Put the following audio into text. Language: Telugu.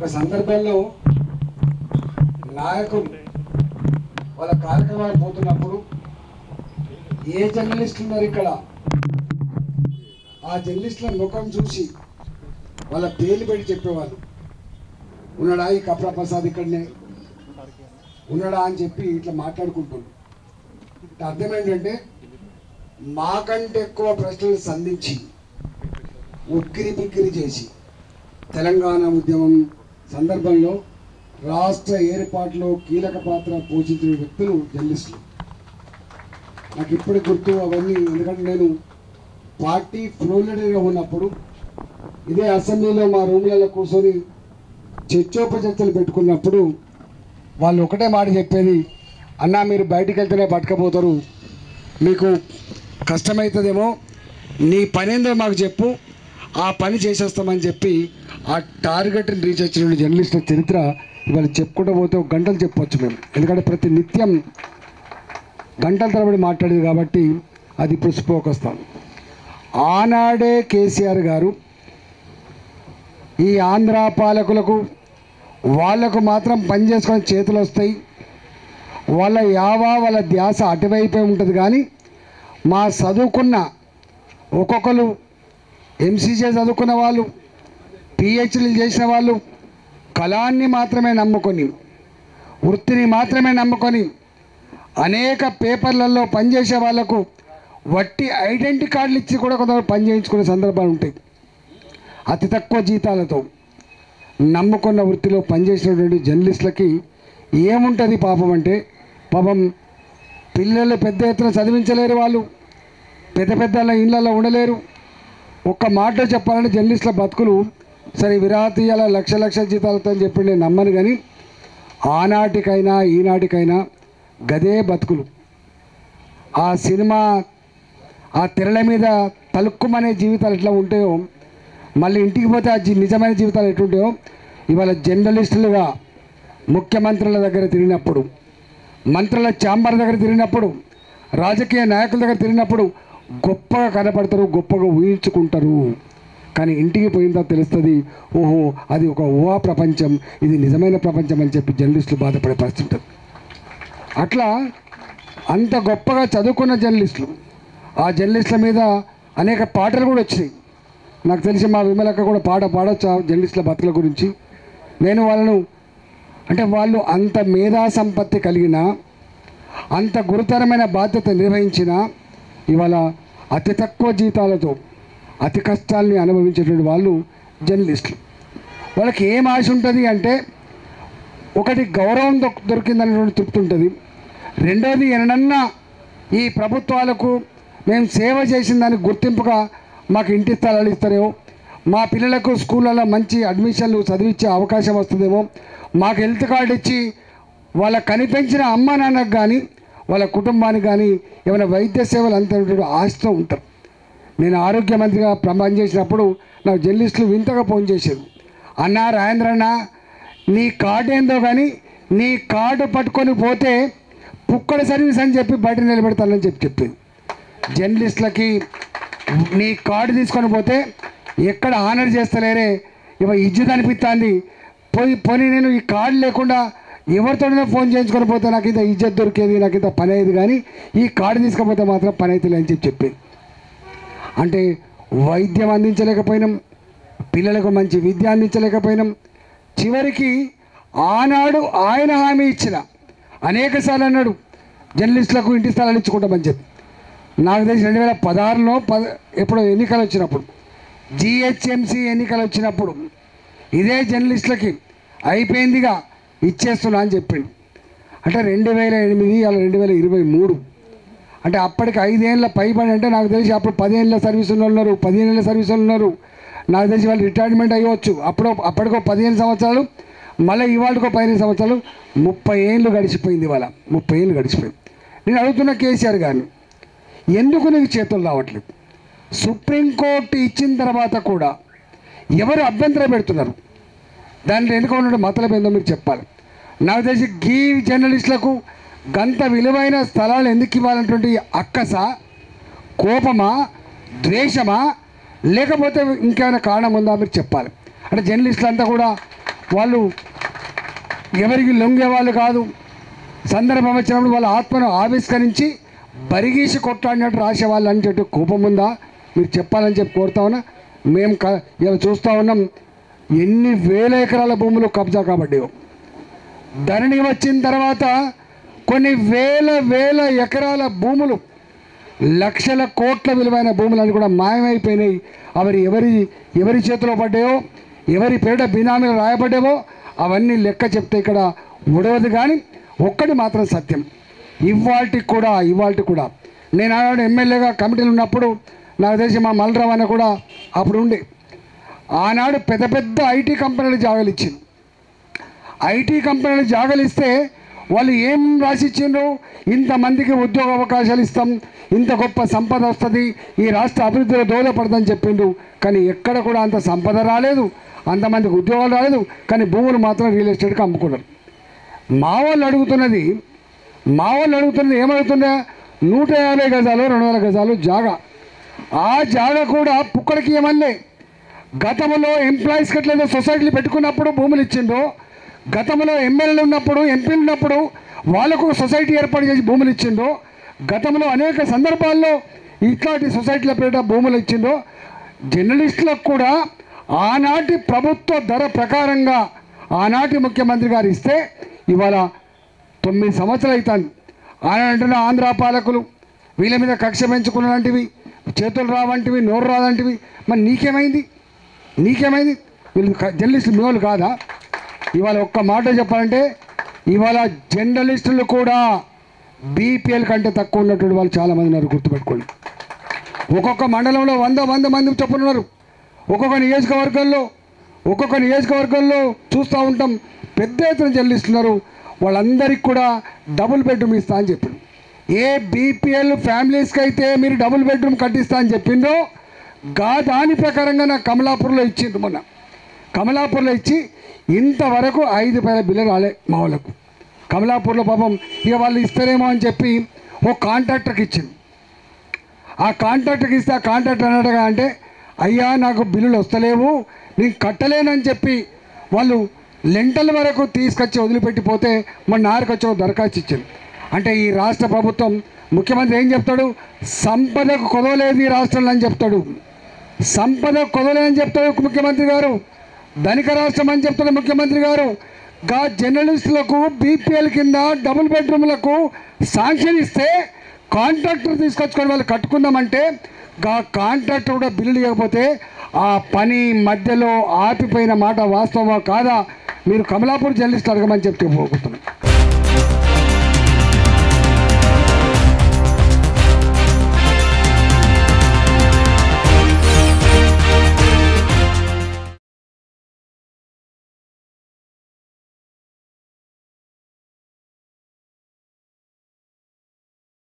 సందర్భంలో నాయకులు వాళ్ళ కార్యక్రమాలు పోతున్నప్పుడు ఏ జర్నలిస్ట్ ఉన్నారు ఇక్కడ ఆ జర్నలిస్టుల ముఖం చూసి వాళ్ళ పేర్లు పెట్టి చెప్పేవాళ్ళు ఉన్నాడా ఈ కప్రా ప్రసాద్ ఇక్కడనే ఉన్నాడా అని చెప్పి ఇట్లా మాట్లాడుకుంటున్నాడు అంటే అర్థం ఏంటంటే మాకంటే ఎక్కువ ప్రశ్నలు సంధించి ఉక్కిరి బిక్కిరి చేసి తెలంగాణ ఉద్యమం సందర్భంలో రాష్ట్ర ఏర్పాటులో కీలక పాత్ర పోషించిన వ్యక్తులు జర్నలిస్టులు నాకు ఇప్పటికి గుర్తు అవన్నీ ఎందుకంటే నేను పార్టీ ఫ్లోర్ లీడర్గా ఉన్నప్పుడు ఇదే అసెంబ్లీలో మా రూమ్లలో కూర్చొని చర్చోపచర్చలు పెట్టుకున్నప్పుడు వాళ్ళు ఒకటే మాట చెప్పేది అన్నా మీరు బయటికి వెళ్తేనే పట్టుకపోతారు మీకు కష్టమవుతుందేమో నీ పని ఏందో మాకు చెప్పు ఆ పని చేసేస్తామని చెప్పి ఆ టార్గెట్ని రీచ్ వచ్చిన జర్నలిస్టుల చరిత్ర ఇవాళ చెప్పుకుంటూ పోతే ఒక గంటలు చెప్పొచ్చు మేము ఎందుకంటే ప్రతి నిత్యం గంటల తరబడి మాట్లాడేది కాబట్టి అది ఇప్పుడు స్పోకొస్తాం ఆనాడే కేసీఆర్ గారు ఈ ఆంధ్ర పాలకులకు వాళ్లకు మాత్రం పని చేసుకొని చేతులు వస్తాయి వాళ్ళ యావా వాళ్ళ ధ్యాస అటువైపే ఉంటుంది కానీ మా చదువుకున్న ఒక్కొక్కరు ఎంసీజే చదువుకున్న వాళ్ళు పిహెచ్డీలు చేసిన వాళ్ళు కళాన్ని మాత్రమే నమ్ముకొని వృత్తిని మాత్రమే నమ్ముకొని అనేక పేపర్లలో పనిచేసే వాళ్లకు వట్టి ఐడెంటిటీ కార్డులు ఇచ్చి కూడా కొంతమంది పని చేయించుకునే సందర్భాలు ఉంటాయి అతి తక్కువ జీతాలతో నమ్ముకున్న వృత్తిలో పనిచేసినటువంటి జర్నలిస్టులకి ఏముంటుంది పాపం అంటే పాపం పిల్లలు పెద్ద ఎత్తున చదివించలేరు వాళ్ళు పెద్ద పెద్ద ఇళ్ళల్లో ఉండలేరు ఒక్క మాట చెప్పాలంటే జర్నలిస్టుల బతుకులు సరే విరాతీయాల లక్ష లక్ష జీతాలతో అని చెప్పి నేను నమ్మను కానీ ఆనాటికైనా ఈనాటికైనా గదే బతుకులు ఆ సినిమా ఆ తెరల మీద తలుక్కుమనే జీవితాలు ఎట్లా ఉంటాయో మళ్ళీ ఇంటికి పోతే ఆ జీ- నిజమైన జీవితాలు ఎట్లుంటాయో ఇవాళ జర్నలిస్టులుగా ముఖ్యమంత్రుల దగ్గర తిరిగినప్పుడు మంత్రుల ఛాంబర్ దగ్గర తిరిగినప్పుడు రాజకీయ నాయకుల దగ్గర తిరిగినప్పుడు గొప్పగా కనపడతారు గొప్పగా ఊహించుకుంటారు కానీ ఇంటికి పోయిన తర్వాత తెలుస్తుంది ఓహో అది ఒక ఊహా ప్రపంచం ఇది నిజమైన ప్రపంచం అని చెప్పి జర్నలిస్టులు బాధపడే పరిస్థితి ఉంటుంది అట్లా అంత గొప్పగా చదువుకున్న జర్నలిస్టులు ఆ జర్నలిస్టుల మీద అనేక పాటలు కూడా వచ్చినాయి నాకు తెలిసి మా విమలక్క కూడా పాట పాడొచ్చు ఆ జర్నలిస్టుల బతుకుల గురించి నేను వాళ్ళను అంటే వాళ్ళు అంత మేధా సంపత్తి కలిగిన అంత గురుతరమైన బాధ్యత నిర్వహించిన ఇవాళ అతి తక్కువ జీతాలతో అతి కష్టాల్ని అనుభవించేటువంటి వాళ్ళు జర్నలిస్టులు వాళ్ళకి ఏం ఆశ ఉంటుంది అంటే ఒకటి గౌరవం దొ- దొరికిందనేటువంటి తృప్తి ఉంటుంది రెండోది ఎన్నన్నా ఈ ప్రభుత్వాలకు మేము సేవ చేసిన దానికి గుర్తింపుగా మాకు ఇంటి స్థలాలు ఇస్తారేమో మా పిల్లలకు స్కూళ్ళలో మంచి అడ్మిషన్లు చదివించే అవకాశం వస్తుందేమో మాకు హెల్త్ కార్డు ఇచ్చి వాళ్ళ కనిపించిన అమ్మ నాన్నకు కానీ వాళ్ళ కుటుంబానికి కానీ ఏమైనా వైద్య సేవలు అంతేటువంటి ఆశతో ఉంటారు నేను ఆరోగ్య మంత్రిగా ప్రమాణం చేసినప్పుడు నాకు జర్నలిస్టులు వింతగా ఫోన్ చేశారు అన్నా రాజేంద్ర అన్న నీ కార్డు ఏందో కానీ నీ కార్డు పట్టుకొని పోతే పుక్కడ సర్వీస్ అని చెప్పి బయట నిలబెడతానని చెప్పి చెప్పింది జర్నలిస్టులకి నీ కార్డు తీసుకొని పోతే ఎక్కడ ఆనర్ చేస్తలేరే ఇవ ఇజ్జత్ అనిపిస్తుంది పోయి పోనీ నేను ఈ కార్డు లేకుండా ఎవరితోనైనా ఫోన్ చేయించుకొని పోతే నాకు ఇంత ఇజ్జత్ దొరికేది నాకు ఇంత పని అయ్యేది కానీ ఈ కార్డు తీసుకపోతే మాత్రం పని అవుతుంది అని చెప్పి చెప్పింది అంటే వైద్యం అందించలేకపోయినాం పిల్లలకు మంచి విద్య అందించలేకపోయినాం చివరికి ఆనాడు ఆయన హామీ ఇచ్చిన అనేక సార్లు అన్నాడు జర్నలిస్టులకు ఇంటి స్థలాలు ఇచ్చుకుంటామని చెప్పి నాకు తెలిసి రెండు వేల పదహారులో పద ఎప్పుడో ఎన్నికలు వచ్చినప్పుడు జిహెచ్ఎంసి ఎన్నికలు వచ్చినప్పుడు ఇదే జర్నలిస్టులకి అయిపోయిందిగా ఇచ్చేస్తున్నా అని చెప్పిండు అంటే రెండు వేల ఎనిమిది అలా రెండు వేల ఇరవై మూడు అంటే అప్పటికి ఐదేళ్ళ పైబడి అంటే నాకు తెలిసి అప్పుడు పదిహేనుల సర్వీస్ ఉన్న వాళ్ళు ఉన్నారు పదిహేనుల సర్వీస్ వాళ్ళు ఉన్నారు నాకు తెలిసి వాళ్ళు రిటైర్మెంట్ అయ్యవచ్చు అప్పుడు అప్పటికో పదిహేను సంవత్సరాలు మళ్ళీ ఇవాళకో పదిహేను సంవత్సరాలు ముప్పై ఏళ్ళు గడిచిపోయింది ఇవాళ ముప్పై ఏళ్ళు గడిచిపోయింది నేను అడుగుతున్న కేసీఆర్ గారిని ఎందుకు నీకు చేతులు రావట్లేదు సుప్రీంకోర్టు ఇచ్చిన తర్వాత కూడా ఎవరు అభ్యంతరం పెడుతున్నారు దాంట్లో వెనుక ఉన్న మతలబ్ ఏందో మీరు చెప్పాలి నాకు తెలిసి గీ జర్నలిస్టులకు గంత విలువైన స్థలాలు ఎందుకు ఇవ్వాలన్నటువంటి అక్కస కోపమా ద్వేషమా లేకపోతే ఇంకేమైనా కారణం ఉందా మీరు చెప్పాలి అంటే జర్నలిస్టులు అంతా కూడా వాళ్ళు ఎవరికి లొంగే వాళ్ళు కాదు సందర్భం వచ్చినప్పుడు వాళ్ళ ఆత్మను ఆవిష్కరించి బరిగీసి కొట్లాడినట్టు రాసేవాళ్ళు అని చెప్పి కోపం ఉందా మీరు చెప్పాలని చెప్పి కోరుతా ఉన్నా మేము క ఇలా చూస్తూ ఉన్నాం ఎన్ని వేల ఎకరాల భూములు కబ్జా కాబడ్డాయో ధరణి వచ్చిన తర్వాత కొన్ని వేల వేల ఎకరాల భూములు లక్షల కోట్ల విలువైన భూములన్నీ కూడా మాయమైపోయినాయి అవి ఎవరి ఎవరి చేతిలో పడ్డాయో ఎవరి పేట బినామీలు రాయబడ్డావో అవన్నీ లెక్క చెప్తే ఇక్కడ ఉడవదు కానీ ఒక్కటి మాత్రం సత్యం ఇవాల్టికి కూడా ఇవాల్టి కూడా నేను ఆనాడు ఎమ్మెల్యేగా కమిటీలు ఉన్నప్పుడు నాకు తెలిసి మా మల్లరావు అన్న కూడా అప్పుడు ఉండే ఆనాడు పెద్ద పెద్ద ఐటీ కంపెనీలు జాగాలు ఇచ్చింది ఐటీ కంపెనీలు జాగాలు ఇస్తే వాళ్ళు ఏం రాసిచ్చిండ్రు ఇంతమందికి ఉద్యోగ అవకాశాలు ఇస్తాం ఇంత గొప్ప సంపద వస్తుంది ఈ రాష్ట్ర అభివృద్ధిలో దోహదపడుతుందని చెప్పిండ్రు కానీ ఎక్కడ కూడా అంత సంపద రాలేదు అంతమందికి ఉద్యోగాలు రాలేదు కానీ భూములు మాత్రం రియల్ ఎస్టేట్కి అమ్ముకున్నారు మా వాళ్ళు అడుగుతున్నది మా వాళ్ళు అడుగుతున్నది ఏమడుగుతుందా నూట యాభై గజాలు రెండు వందల గజాలు జాగా ఆ జాగా కూడా పుక్కడికి ఏమల్లే గతంలో ఎంప్లాయీస్కి ఎట్లయితే సొసైటీలు పెట్టుకున్నప్పుడు భూములు ఇచ్చిండ్రో గతంలో ఎమ్మెల్యేలు ఉన్నప్పుడు ఎంపీలు ఉన్నప్పుడు వాళ్ళకు ఒక సొసైటీ ఏర్పాటు చేసి భూములు ఇచ్చిండ్రో గతంలో అనేక సందర్భాల్లో ఇట్లాంటి సొసైటీల పేరిట భూములు ఇచ్చిండ్రో జర్నలిస్టులకు కూడా ఆనాటి ప్రభుత్వ ధర ప్రకారంగా ఆనాటి ముఖ్యమంత్రి గారు ఇస్తే ఇవాళ తొమ్మిది సంవత్సరాలు అవుతాను ఆయన అంటున్న ఆంధ్ర పాలకులు వీళ్ళ మీద కక్ష పెంచుకున్నలాంటివి చేతులు రావంటివి నోరు రాదంటివి మరి నీకేమైంది నీకేమైంది వీళ్ళు క- జర్నలిస్టులు మీ వాళ్ళు కాదా ఇవాళ ఒక్క మాట చెప్పాలంటే ఇవాళ జర్నలిస్టులు కూడా బీపీఎల్ కంటే తక్కువ ఉన్నటువంటి వాళ్ళు చాలామంది ఉన్నారు గుర్తుపెట్టుకోండి ఒక్కొక్క మండలంలో వంద వంద మంది చొప్పున ఉన్నారు ఒక్కొక్క నియోజకవర్గంలో ఒక్కొక్క నియోజకవర్గంలో చూస్తూ ఉంటాం పెద్ద ఎత్తున చెల్లిస్తున్నారు వాళ్ళందరికీ కూడా డబుల్ బెడ్రూమ్ ఇస్తా అని చెప్పిండు ఏ బీపీఎల్ ఫ్యామిలీస్కి అయితే మీరు డబుల్ బెడ్రూమ్ కట్టిస్తా అని చెప్పిండ్రో గా దాని ప్రకారంగా నాకు కమలాపూర్లో ఇచ్చిండ్రు మొన్న కమలాపూర్లో ఇచ్చి ఇంతవరకు ఐదు పైల బిల్లు రాలే మా వాళ్ళకు కమలాపూర్లో పాపం ఇక వాళ్ళు ఇస్తారేమో అని చెప్పి ఓ కాంట్రాక్టర్కి ఇచ్చింది ఆ కాంట్రాక్టర్కి ఇస్తే ఆ కాంట్రాక్టర్ అన్నట్టుగా అంటే అయ్యా నాకు బిల్లులు వస్తలేవు నేను కట్టలేనని చెప్పి వాళ్ళు లెంటల వరకు తీసుకొచ్చి వదిలిపెట్టిపోతే మన నారుకు వచ్చి ఒక దరఖాస్తు ఇచ్చింది అంటే ఈ రాష్ట్ర ప్రభుత్వం ముఖ్యమంత్రి ఏం చెప్తాడు సంపదకు కొదవలేదు ఈ రాష్ట్రంలో అని చెప్తాడు సంపద కొదవలేదని చెప్తాడు ముఖ్యమంత్రి గారు ధనిక రాష్ట్రం అని చెప్తాడు ముఖ్యమంత్రి గారు గా జర్నలిస్టులకు బీపీఎల్ కింద డబుల్ బెడ్రూమ్లకు శాంక్షన్ ఇస్తే కాంట్రాక్టర్ తీసుకొచ్చుకొని వాళ్ళు కట్టుకుందామంటే గా కాంట్రాక్టర్ కూడా బిల్లులు ఇవ్వకపోతే ఆ పని మధ్యలో ఆపిపోయిన మాట వాస్తవమా కాదా మీరు కమలాపూర్ జర్నలిస్టులు అడగమని చెప్తే పోతున్నాం